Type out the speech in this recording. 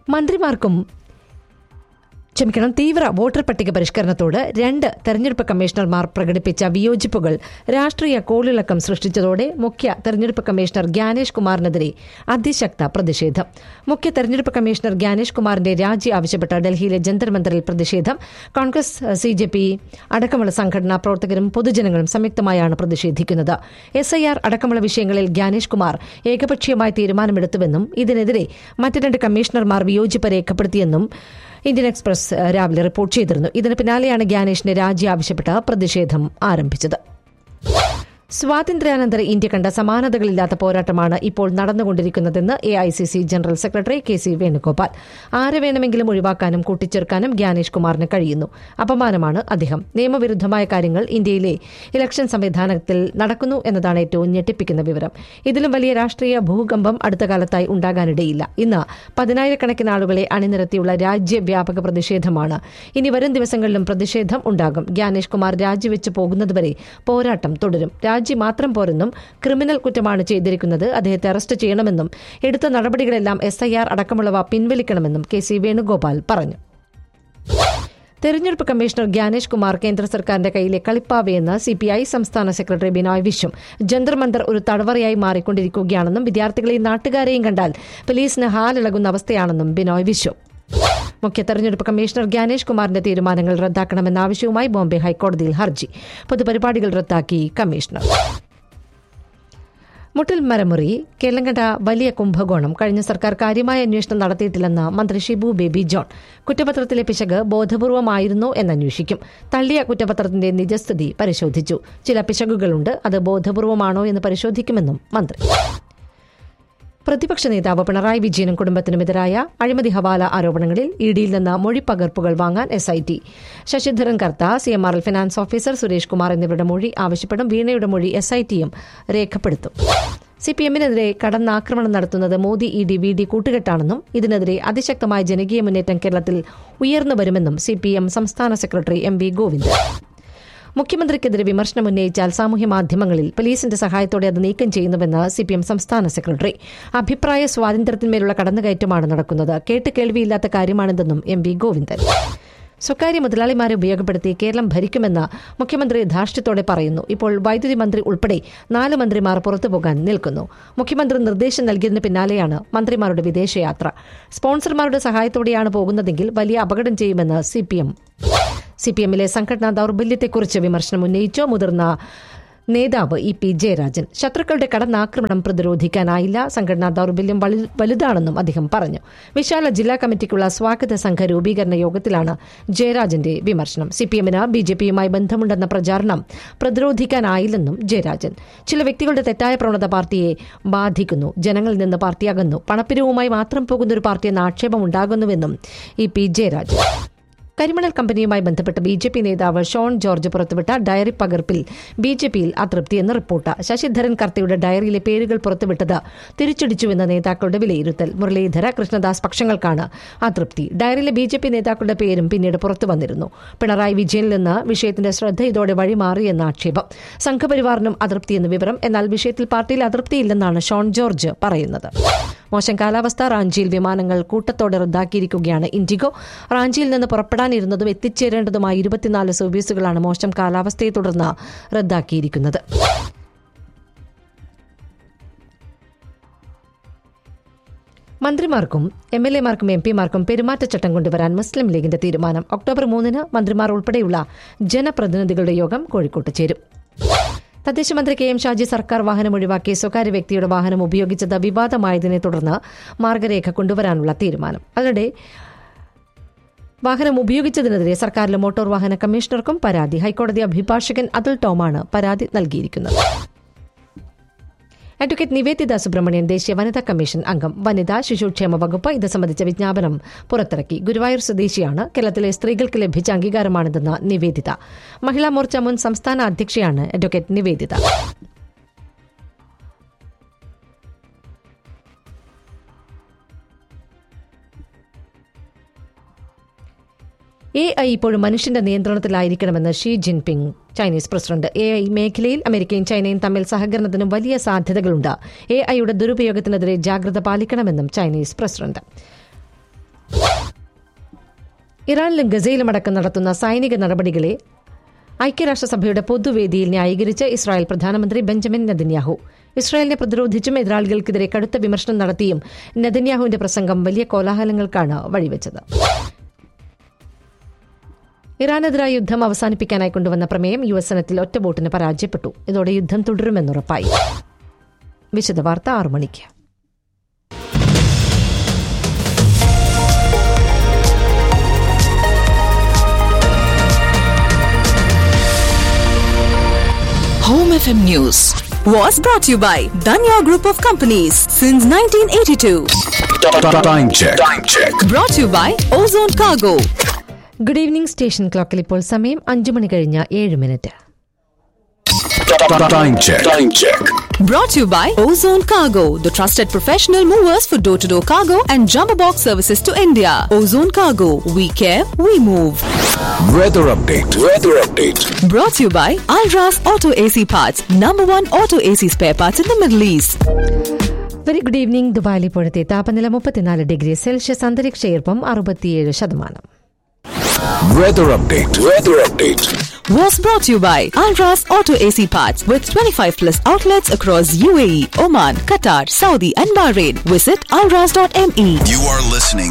മന്ത്രിമാർക്കും ക്ഷമിക്കണം തീവ്ര വോട്ടർ പട്ടിക പരിഷ്കരണത്തോട് രണ്ട് തെരഞ്ഞെടുപ്പ് കമ്മീഷണർമാർ പ്രകടിപ്പിച്ച വിയോജിപ്പുകൾ രാഷ്ട്രീയ കോളിളക്കം സൃഷ്ടിച്ചതോടെ മുഖ്യ തെരഞ്ഞെടുപ്പ് കമ്മീഷണർ ഗ്യാനേഷ് കുമാറിനെതിരെ അതിശക്ത പ്രതിഷേധം മുഖ്യ തെരഞ്ഞെടുപ്പ് കമ്മീഷണർ ഗ്യാനേഷ് കുമാറിന്റെ രാജി ആവശ്യപ്പെട്ട ഡൽഹിയിലെ ജന്തർ മന്ദറിൽ പ്രതിഷേധം കോൺഗ്രസ് സി ജെ പി അടക്കമുള്ള സംഘടനാ പ്രവർത്തകരും പൊതുജനങ്ങളും സംയുക്തമായാണ് പ്രതിഷേധിക്കുന്നത് എസ് ഐ ആർ അടക്കമുള്ള വിഷയങ്ങളിൽ ഗ്യാനേഷ് കുമാർ ഏകപക്ഷീയമായ തീരുമാനമെടുത്തുവെന്നും ഇതിനെതിരെ മറ്റ് രണ്ട് കമ്മീഷണർമാർ വിയോജിപ്പ് രേഖപ്പെടുത്തിയെന്നും ഇന്ത്യൻ എക്സ്പ്രസ് ഏഹ്, രാവിലെ റിപ്പോർട്ട് ചെയ്തിരുന്നു ഇതിന് പിന്നാലെയാണ് ഗ്യാനേഷിന് രാജി ആവശ്യപ്പെട്ട് പ്രതിഷേധം ആരംഭിച്ചത് സ്വാതന്ത്ര്യാനന്തര ഇന്ത്യ കണ്ട സമാനതകളില്ലാത്ത പോരാട്ടമാണ് ഇപ്പോൾ നടന്നുകൊണ്ടിരിക്കുന്നതെന്ന് A I C C general secretary K C Venugopal ആരെ വേണമെങ്കിലും ഒഴിവാക്കാനും കൂട്ടിച്ചേർക്കാനും ഗ്യാനേഷ് കുമാറിന് കഴിയുന്നു അപമാനമാണ് അദ്ദേഹം നിയമവിരുദ്ധമായ കാര്യങ്ങൾ ഇന്ത്യയിലെ ഇലക്ഷൻ സംവിധാനത്തിൽ നടക്കുന്നു എന്നതാണ് ഏറ്റവും ഞെട്ടിപ്പിക്കുന്ന വിവരം ഇതിലും വലിയ രാഷ്ട്രീയ ഭൂകമ്പം അടുത്ത കാലത്തായി ഉണ്ടാകാനിടയില്ല ഇന്ന് പതിനായിരക്കണക്കിന് ആളുകളെ അണിനിരത്തിയുള്ള രാജ്യവ്യാപക പ്രതിഷേധമാണ് ഇനി വരും ദിവസങ്ങളിലും പ്രതിഷേധം ഉണ്ടാകും ഗ്യാനേഷ് കുമാർ രാജിവെച്ച് പോകുന്നതുവരെ പോരാട്ടം തുടരും രാജി മാത്രം പോരെന്നും ക്രിമിനൽ കുറ്റമാണ് ചെയ്തിരിക്കുന്നത് അദ്ദേഹത്തെ അറസ്റ്റ് ചെയ്യണമെന്നും എടുത്ത നടപടികളെല്ലാം എസ് ഐ ആർ അടക്കമുള്ളവ പിൻവലിക്കണമെന്നും കെ സി വേണുഗോപാൽ പറഞ്ഞു തെരഞ്ഞെടുപ്പ് കമ്മീഷണർ ഗ്യാനേഷ് കുമാർ കേന്ദ്ര സർക്കാരിന്റെ കയ്യിലെ കളിപ്പാവയെന്ന് സി പി ഐ സംസ്ഥാന സെക്രട്ടറി ബിനോയ് വിശ്വം ജന്തർ മന്ദർ ഒരു തടവറയായി മാറിക്കൊണ്ടിരിക്കുകയാണെന്നും വിദ്യാർത്ഥികളെയും നാട്ടുകാരെയും കണ്ടാൽ പോലീസിന് ഹാലിളകുന്ന അവസ്ഥയാണെന്നും ബിനോയ് വിശ്വം മുഖ്യ തെരഞ്ഞെടുപ്പ് കമ്മീഷണർ ഗ്യാനേഷ് കുമാറിന്റെ തീരുമാനങ്ങൾ റദ്ദാക്കണമെന്ന ആവശ്യവുമായി ബോംബെ ഹൈക്കോടതിയിൽ ഹർജി പൊതുപരിപാടികൾ റദ്ദാക്കി കമ്മീഷണർ മുട്ടിൽ മരമുറി കേരളങ്കണ്ട വലിയ കുംഭകോണം കഴിഞ്ഞ സർക്കാർ കാര്യമായ അന്വേഷണം നടത്തിയിട്ടില്ലെന്ന് മന്ത്രി ഷിബു ബേബി ജോൺ കുറ്റപത്രത്തിലെ പിശക് ബോധപൂർവമായിരുന്നോ എന്നന്വേഷിക്കും തള്ളിയ കുറ്റപത്രത്തിന്റെ നിജസ്ഥിതി പരിശോധിച്ചു ചില പിശകുകളുണ്ട് അത് ബോധപൂർവമാണോ എന്ന് പരിശോധിക്കുമെന്നും മന്ത്രി പ്രതിപക്ഷ നേതാവ് പിണറായി വിജയനും കുടുംബത്തിനുമെതിരായ അഴിമതി ഹവാല ആരോപണങ്ങളിൽ ഇഡിയിൽ നിന്ന് മൊഴിപ്പകർപ്പുകൾ വാങ്ങാൻ S I T Sasidharan Kartha C M R L finance officer Suresh Kumar എന്നിവരുടെ മൊഴി ആവശ്യപ്പെടും വീണയുടെ മൊഴി എസ് ഐ ടിയും രേഖപ്പെടുത്തും സി പി എമ്മിനെതിരെ കടന്നാക്രമണം നടത്തുന്നത് Modi E D V D കൂട്ടുകെട്ടാണെന്നും ഇതിനെതിരെ അതിശക്തമായ ജനകീയ മുന്നേറ്റം കേരളത്തിൽ ഉയർന്നു വരുമെന്നും സി പി എം സംസ്ഥാന സെക്രട്ടറി എം വി ഗോവിന്ദൻ മുഖ്യമന്ത്രിക്കെതിരെ വിമർശനം ഉന്നയിച്ചാൽ സാമൂഹ്യ മാധ്യമങ്ങളിൽ പോലീസിന്റെ സഹായത്തോടെ അത് നീക്കം ചെയ്യുന്നുവെന്ന് സിപിഎം സംസ്ഥാന സെക്രട്ടറി അഭിപ്രായ സ്വാതന്ത്ര്യത്തിന്മേലുള്ള കടന്നുകയറ്റമാണ് നടക്കുന്നത് കേട്ട് കേൾവിയില്ലാത്ത കാര്യമാണിതെന്നും എം വി ഗോവിന്ദൻ സ്വകാര്യ മുതലാളിമാരെ ഉപയോഗപ്പെടുത്തി കേരളം ഭരിക്കുമെന്ന് മുഖ്യമന്ത്രി ധാർഷ്ട്യത്തോടെ പറയുന്നു ഇപ്പോൾ വൈദ്യുതി മന്ത്രി ഉൾപ്പെടെ നാല് മന്ത്രിമാർ പുറത്തുപോകാൻ നിൽക്കുന്നു മുഖ്യമന്ത്രി നിർദ്ദേശം നൽകിയതിന് പിന്നാലെയാണ് മന്ത്രിമാരുടെ വിദേശയാത്ര സ്പോൺസർമാരുടെ സഹായത്തോടെയാണ് പോകുന്നതെങ്കിൽ വലിയ അപകടം ചെയ്യുമെന്ന് സിപിഎം സിപിഎമ്മിലെ സംഘടനാ ദൌർബല്യത്തെക്കുറിച്ച് വിമർശനം ഉന്നയിച്ച മുതിർന്ന നേതാവ് ഇ പി ജയരാജൻ ശത്രുക്കളുടെ കടന്നാക്രമണം പ്രതിരോധിക്കാനായില്ല സംഘടനാ ദൌർബല്യം വളി- വലുതാണെന്നും അദ്ദേഹം പറഞ്ഞു വിശാല ജില്ലാ കമ്മിറ്റിക്കുള്ള സ്വാഗത സംഘ രൂപീകരണ യോഗത്തിലാണ് ജയരാജന്റെ വിമർശനം സിപിഎമ്മിന് ബി ജെ പിയുമായി ബന്ധമുണ്ടെന്ന പ്രചാരണം പ്രതിരോധിക്കാനായില്ലെന്നും ജയരാജൻ ചില വ്യക്തികളുടെ തെറ്റായ പ്രവണത പാർട്ടിയെ ബാധിക്കുന്നു ജനങ്ങളിൽ നിന്ന് പാർട്ടി അകന്നു പണപ്പിരിവുമായി മാത്രം പോകുന്ന ഒരു പാർട്ടി എന്ന ആക്ഷേപം ഉണ്ടാകുന്നുവെന്നും ഇ പി ജയരാജൻ കരിമണൽ കമ്പനിയുമായി ബന്ധപ്പെട്ട് ബി ജെ പി നേതാവ് ഷോൺ ജോർജ് പുറത്തുവിട്ട ഡയറി പകർപ്പിൽ ബി ജെ പിയിൽ അതൃപ്തിയെന്ന് റിപ്പോർട്ട് ശശിധരൻ കർത്തയുടെ ഡയറിയിലെ പേരുകൾ പുറത്തുവിട്ടത് തിരിച്ചടിച്ചുവെന്ന നേതാക്കളുടെ വിലയിരുത്തൽ മുരളീധര കൃഷ്ണദാസ് പക്ഷങ്ങൾക്കാണ് അതൃപ്തി ഡയറിയിലെ ബി ജെ പി നേതാക്കളുടെ പേരും പിന്നീട് പുറത്തു വന്നിരുന്നു പിണറായി വിജയനിൽ നിന്ന് വിഷയത്തിന്റെ ശ്രദ്ധ ഇതോടെ വഴിമാറിയെന്ന ആക്ഷേപം സംഘപരിവാറിനും അതൃപ്തിയെന്ന് വിവരം എന്നാൽ വിഷയത്തിൽ പാർട്ടിയിൽ അതൃപ്തിയില്ലെന്നാണ് ഷോൺ ജോർജ് പറയുന്നത് മോശം കാലാവസ്ഥ റാഞ്ചിയിൽ വിമാനങ്ങൾ കൂട്ടത്തോടെ റദ്ദാക്കിയിരിക്കുകയാണ് ഇൻഡിഗോ റാഞ്ചിയിൽ നിന്ന് പുറപ്പെടാനിരുന്നതും എത്തിച്ചേരേണ്ടതുമായ ഇരുപത്തിനാല് സർവീസുകളാണ് മോശം കാലാവസ്ഥയെ തുടർന്ന് റദ്ദാക്കിയിരിക്കുന്നത് മന്ത്രിമാർക്കും എം എൽ എമാർക്കും എം പിമാർക്കും പെരുമാറ്റച്ചട്ടം കൊണ്ടുവരാൻ മുസ്ലിം ലീഗിന്റെ തീരുമാനം ഒക്ടോബർ മൂന്നിന് മന്ത്രിമാർ ഉൾപ്പെടെയുള്ള ജനപ്രതിനിധികളുടെ യോഗം കോഴിക്കോട്ട് ചേരും തദ്ദേശ മന്ത്രി കെ എം ഷാജി സർക്കാർ വാഹനം ഒഴിവാക്കി സ്വകാര്യ വ്യക്തിയുടെ വാഹനം ഉപയോഗിച്ചത് വിവാദമായതിനെ തുടർന്ന് മാർഗരേഖ കൊണ്ടുവരാനുള്ള തീരുമാനം അതിനിടെ വാഹനം ഉപയോഗിച്ചതിനെതിരെ സർക്കാരിലെ മോട്ടോർ വാഹന കമ്മീഷണർക്കും പരാതി ഹൈക്കോടതി അഭിഭാഷകൻ അതുൽ ടോമാണ് പരാതി നൽകിയിരിക്കുന്നത് അഡ്വക്കേറ്റ് നിവേദിത സുബ്രഹ്മണ്യൻ ദേശീയ വനിതാ കമ്മീഷൻ അംഗം വനിതാ ശിശുക്ഷേമ വകുപ്പ് ഇത് സംബന്ധിച്ച വിജ്ഞാപനം പുറത്തിറക്കി ഗുരുവായൂർ സ്വദേശിയാണ് കേരളത്തിലെ സ്ത്രീകൾക്ക് ലഭിച്ച അംഗീകാരമാണിതെന്ന് നിവേദിത മഹിളാ മോർച്ച മുൻ സംസ്ഥാന അധ്യക്ഷയാണ് അഡ്വക്കേറ്റ് നിവേദിത എ ഐ ഇപ്പോഴും മനുഷ്യന്റെ നിയന്ത്രണത്തിലായിരിക്കണമെന്ന് Xi Jinping Chinese president A I മേഖലയിൽ അമേരിക്കയും ചൈനയും തമ്മിൽ സഹകരണത്തിനും വലിയ സാധ്യതകളുണ്ട് എ ഐയുടെ ദുരുപയോഗത്തിനെതിരെ ജാഗ്രത പാലിക്കണമെന്നും ചൈനീസ് പ്രസിഡന്റ് ഇറാനിലും ഗസയിലും അടക്കം നടത്തുന്ന സൈനിക നടപടികളെ ഐക്യരാഷ്ട്രസഭയുടെ പൊതുവേദിയിൽ ന്യായീകരിച്ച് ഇസ്രായേൽ പ്രധാനമന്ത്രി ബെഞ്ചമിൻ നെതന്യാഹു ഇസ്രായേലിനെ പ്രതിരോധിച്ചും എതിരാളികൾക്കെതിരെ കടുത്ത വിമർശനം നടത്തിയും നെതന്യാഹുവിന്റെ പ്രസംഗം വലിയ കോലാഹലങ്ങൾക്കാണ് വഴിവെച്ചത് ഇറാനെതിരായ യുദ്ധം അവസാനിപ്പിക്കാനായി കൊണ്ടുവന്ന പ്രമേയം യു എസ് സെനറ്റിൽ ഒറ്റ വോട്ടിന് പരാജയപ്പെട്ടു ഇതോടെ യുദ്ധം തുടരുമെന്നുറപ്പായി വിശദവാർത്ത ആറു മണിക്ക് Home FM News was brought to you by Danya Group of Companies since 1982. Time check. Time check. Brought to you by Ozone Cargo. Good evening station ക്ലോക്കിൽ ഇപ്പോൾ സമയം അഞ്ചു മണി കഴിഞ്ഞ ഏഴ് minute Time check. Time check. Brought to you by Ozone Cargo, the trusted professional movers for door to door cargo and jumbo box services to India. Ozone Cargo, we care, we move. Weather update. Weather update. Brought to you by Alras Auto AC Parts, number one auto AC spare parts in the Middle East. Very good evening ദുബായിൽ ഇപ്പോഴത്തെ താപനില മുപ്പത്തിനാല് degree Celsius അന്തരീക്ഷ ഈർപ്പം അറുപത്തിയേഴ് ശതമാനം Weather update. Weather update. Was brought to you by Alras Auto AC Parts with 25 plus outlets across UAE, Oman, Qatar, Saudi, and Bahrain. Visit alras.me. You are listening